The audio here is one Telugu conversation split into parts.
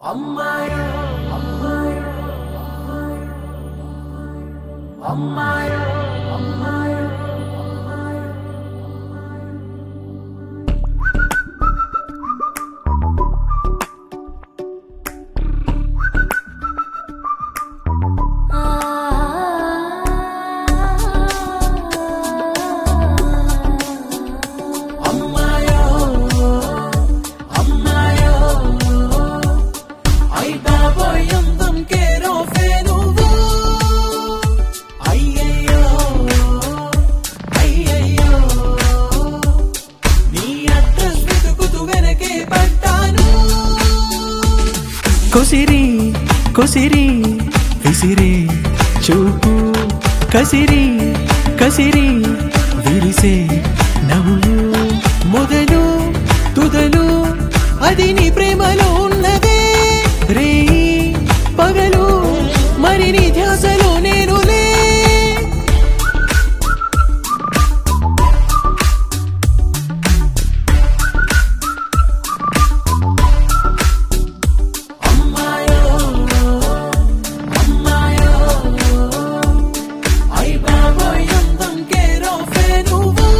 అమ్మాయో అమ్మాయో అమ్మాయో అమ్మాయో అమ్మాయో అమ్మాయో ఐ బాబోయ్ అందం కేరోఫే నువ్వు అయ్యయ్యో అయ్యయ్యో నీ అడ్రస్ వెతుకుతూ వెనకే పడ్డాను కొసిరి కొసిరి విసిరి చూపు కసిరి కసిరి విరిసే నవ్వు మొదలు తుదలు అది నీ ప్రేమలో ఉన్నదే రే పగలు మరి నీ ధ్యాసలో నేనులే అమ్మాయో అమ్మాయో ఐ బాబోయ్ అందం కేరోఫే నువ్వు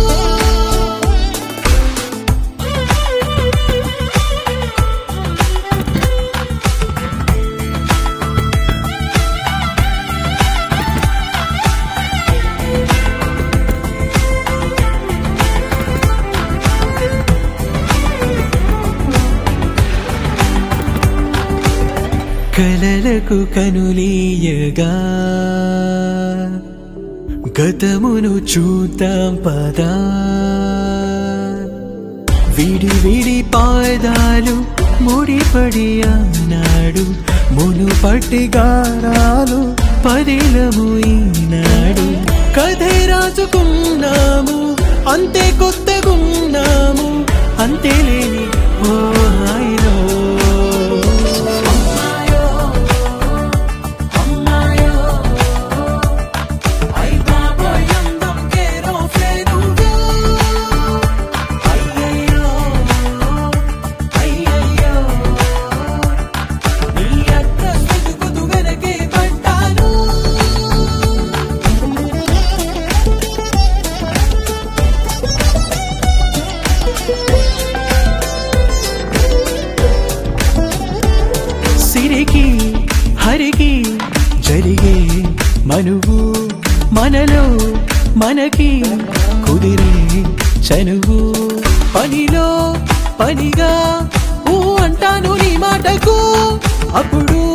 కలలకు కనులీయగా గతమును చూద్దాం పదా విడి విడి పాదాలు ముడిపడి అన్నాడు మును పట్టి గారాలు పదిలము ఈనాడు కథే రాసుకున్నాము అంతే కొత్తగున్నాము అంతే లేని ఓ హాయిలో అమ్మాయో అమ్మాయో ఐ బాబోయ్ అందం కేరోఫే నువ్వు అయ్యయ్యో అయ్యయ్యో నీ అడ్రస్ వెతుకుతూ వెనకే పడ్డాను సిరికి హరికి జరిగే మనువు మనలో మనకి కుదిరే చనువు పనిలో పనిగా ఊ అంటాను నీ మాటకు అప్పుడు